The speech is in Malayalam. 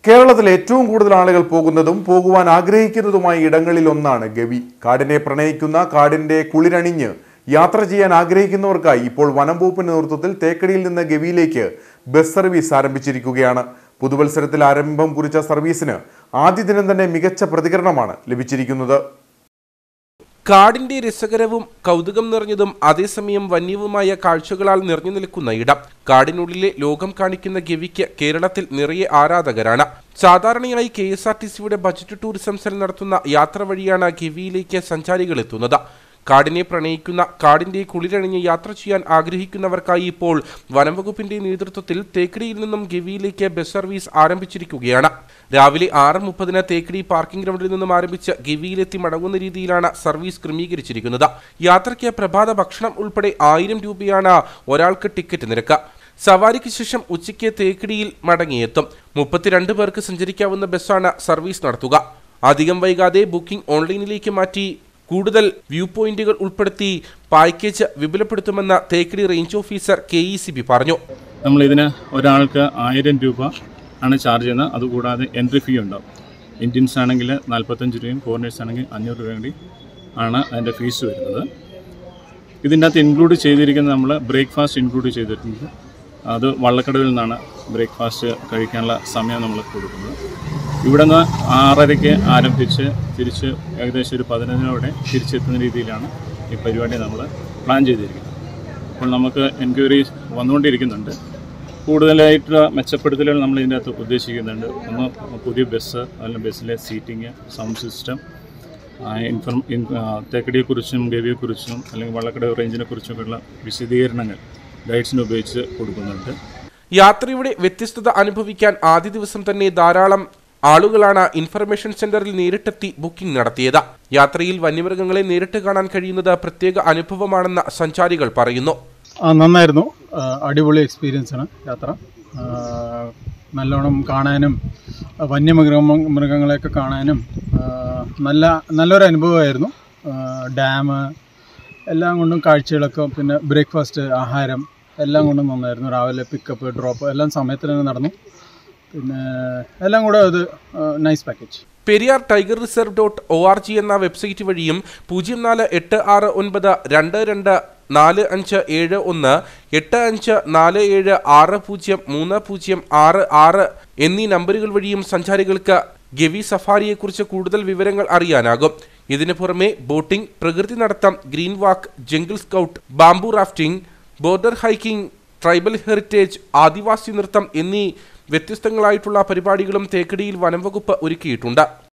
കേരളത്തിൽ ഏറ്റവും കൂടുതൽ ആളുകൾ പോകുന്നതും പോകുവാൻ ആഗ്രഹിക്കുന്നതുമായ ഇടങ്ങളിൽ ഒന്നാണ് ഗവി കാടിനെ പ്രണയിക്കുന്ന കാടിന്റെ കുളിരണിഞ്ഞ് യാത്ര ചെയ്യാൻ ആഗ്രഹിക്കുന്നവർക്കായി ഇപ്പോൾ വനം വകുപ്പിന്റെ നേതൃത്വത്തിൽ തേക്കടിയിൽ നിന്ന് ഗവിയിലേക്ക് ബസ് സർവീസ് ആരംഭിച്ചിരിക്കുകയാണ് പുതുവത്സരത്തിൽ ആരംഭം കുറിച്ച സർവീസിന് ആദ്യ ദിനം തന്നെ മികച്ച പ്രതികരണമാണ് ലഭിച്ചിരിക്കുന്നത് കാടിന്റെ രസകരവും കൗതുകം നിറഞ്ഞതും അതേസമയം വന്യവുമായ കാഴ്ചകളാൽ നിറഞ്ഞു നിൽക്കുന്ന ഇടം കാടിനുള്ളിലെ ലോകം കാണിക്കുന്ന ഗവിക്ക് കേരളത്തിൽ നിറയെ ആരാധകരാണ് സാധാരണയായി കെ എസ് ആർ ടി സിയുടെ ബജറ്റ് ടൂറിസം സെൽ നടത്തുന്ന യാത്ര വഴിയാണ് ഗവിയിലേക്ക് സഞ്ചാരികൾ എത്തുന്നത് കാടിനെ പ്രണയിക്കുന്ന കാടിന്റെ കുളിരണിഞ്ഞ് യാത്ര ചെയ്യാൻ ആഗ്രഹിക്കുന്നവർക്കായി ഇപ്പോൾ വനംവകുപ്പിന്റെ നേതൃത്വത്തിൽ തേക്കടിയിൽ നിന്നും ഗവിയിലേക്ക് ബസ് സർവീസ് ആരംഭിച്ചിരിക്കുകയാണ് രാവിലെ ആറ് മുപ്പതിന് തേക്കടി പാർക്കിംഗ് ഗ്രൗണ്ടിൽ നിന്നും ആരംഭിച്ച് ഗവിയിലെത്തി മടങ്ങുന്ന രീതിയിലാണ് സർവീസ് ക്രമീകരിച്ചിരിക്കുന്നത് യാത്രയ്ക്ക് പ്രഭാത ഭക്ഷണം ഉൾപ്പെടെ ആയിരം രൂപയാണ് ഒരാൾക്ക് ടിക്കറ്റ് നിരക്ക് സവാരിക്ക് ശേഷം ഉച്ചയ്ക്ക് തേക്കടിയിൽ മടങ്ങിയെത്തും മുപ്പത്തിരണ്ട് പേർക്ക് സഞ്ചരിക്കാവുന്ന ബസ്സാണ് സർവീസ് നടത്തുക അധികം വൈകാതെ ബുക്കിംഗ് ഓൺലൈനിലേക്ക് മാറ്റി കൂടുതൽ വ്യൂ പോയിന്റുകൾ ഉൾപ്പെടുത്തി പാക്കേജ് വിപുലപ്പെടുത്തുമെന്ന് Thekkady range officer K E C B പറഞ്ഞു നമ്മളിതിന് ഒരാൾക്ക് ആയിരം രൂപ ആണ് ചാർജ് ചെയ്യുന്നത് അതുകൂടാതെ എൻട്രി ഫീ ഉണ്ടാവും ഇന്ത്യൻസ് ആണെങ്കിൽ നാൽപ്പത്തഞ്ച് രൂപയും ഫോറിനേഴ്സ് ആണെങ്കിൽ അഞ്ഞൂറ് രൂപയും കൂടി ആണ് അതിൻ്റെ ഫീസ് വരുന്നത് ഇതിൻ്റെ അകത്ത് ഇൻക്ലൂഡ് ചെയ്തിരിക്കുന്നത് നമ്മൾ ബ്രേക്ക്ഫാസ്റ്റ് ഇൻക്ലൂഡ് ചെയ്തിട്ടുണ്ട് അത് വള്ളക്കടവിൽ നിന്നാണ് ബ്രേക്ക്ഫാസ്റ്റ് കഴിക്കാനുള്ള സമയം നമ്മൾ കൊടുക്കുന്നത് ഇവിടെ നിന്ന് ആറരയ്ക്ക് ആരംഭിച്ച് തിരിച്ച് ഏകദേശം ഒരു പതിനഞ്ചിനോടെ തിരിച്ചെത്തുന്ന രീതിയിലാണ് ഈ പരിപാടി നമ്മൾ പ്ലാൻ ചെയ്തിരിക്കുന്നത് അപ്പോൾ നമുക്ക് എൻക്വയറീസ് വന്നുകൊണ്ടിരിക്കുന്നുണ്ട് കൂടുതലായിട്ടുള്ള മെച്ചപ്പെടുത്തലുകൾ നമ്മൾ ഇതിൻ്റെ അകത്ത് ഉദ്ദേശിക്കുന്നുണ്ട് ഒന്ന് പുതിയ ബസ് അതിൽ ബസ്സിലെ seating sound system inform in തേക്കടിയെക്കുറിച്ചും ഗവിയെക്കുറിച്ചും അല്ലെങ്കിൽ വള്ളക്കടവ് റേഞ്ചിനെ കുറിച്ചൊക്കെയുള്ള വിശദീകരണങ്ങൾ ഗൈഡ്സിനെ ഉപയോഗിച്ച് കൊടുക്കുന്നുണ്ട് യാത്രയുടെ വ്യത്യസ്തത അനുഭവിക്കാൻ ആദ്യ ദിവസം തന്നെ ധാരാളം ആളുകളാണ് ഇൻഫർമേഷൻ സെന്ററിൽ നേരിട്ടെത്തി ബുക്കിംഗ് നടത്തിയത് യാത്രയിൽ വന്യമൃഗങ്ങളെ നേരിട്ട് കാണാൻ കഴിയുന്നത് പ്രത്യേക അനുഭവമാണെന്ന് സഞ്ചാരികൾ പറയുന്നു ആ നന്നായിരുന്നു ആ, അടിപൊളി എക്സ്പീരിയൻസ് ആണ് യാത്ര ആ, നല്ലോണം കാണാനും ആ, വന്യമൃഗ മൃഗങ്ങളെയൊക്കെ കാണാനും ആ, നല്ല നല്ലൊരു അനുഭവമായിരുന്നു ഡാം എല്ലാം കൊണ്ടും കാഴ്ചകളൊക്കെ പിന്നെ ബ്രേക്ക്ഫാസ്റ്റ് ആഹാരം എല്ലാം കൊണ്ടും നന്നായിരുന്നു രാവിലെ പിക്കപ്പ് ഡ്രോപ്പ് എല്ലാം സമയത്തിന് തന്നെ നടന്നു പിന്നെ എല്ലാം കൂടെ അത് nice package Periyar tiger reserve dot O R G എന്ന വെബ്സൈറ്റ് വഴിയും പൂജ്യം നാല് എട്ട് ആറ് ഒൻപത് രണ്ട് രണ്ട് നാല് അഞ്ച് ഏഴ് ഒന്ന് എട്ട് അഞ്ച് നാല് ഏഴ് ആറ് പൂജ്യം മൂന്ന് പൂജ്യം ആറ് ആറ് എന്നീ നമ്പറുകൾ വഴിയും സഞ്ചാരികൾക്ക് ഗവി സഫാരിയെക്കുറിച്ച് കൂടുതൽ വിവരങ്ങൾ അറിയാനാകും ഇതിനു പുറമെ ബോട്ടിംഗ് പ്രകൃതി നടത്തം green walk jungle scout bamboo rafting border hiking tribal heritage ആദിവാസി നൃത്തം എന്നീ വ്യത്യസ്തങ്ങളായിട്ടുള്ള പരിപാടികളും തേക്കടിയിൽ വനം വകുപ്പ് ഒരുക്കിയിട്ടുണ്ട്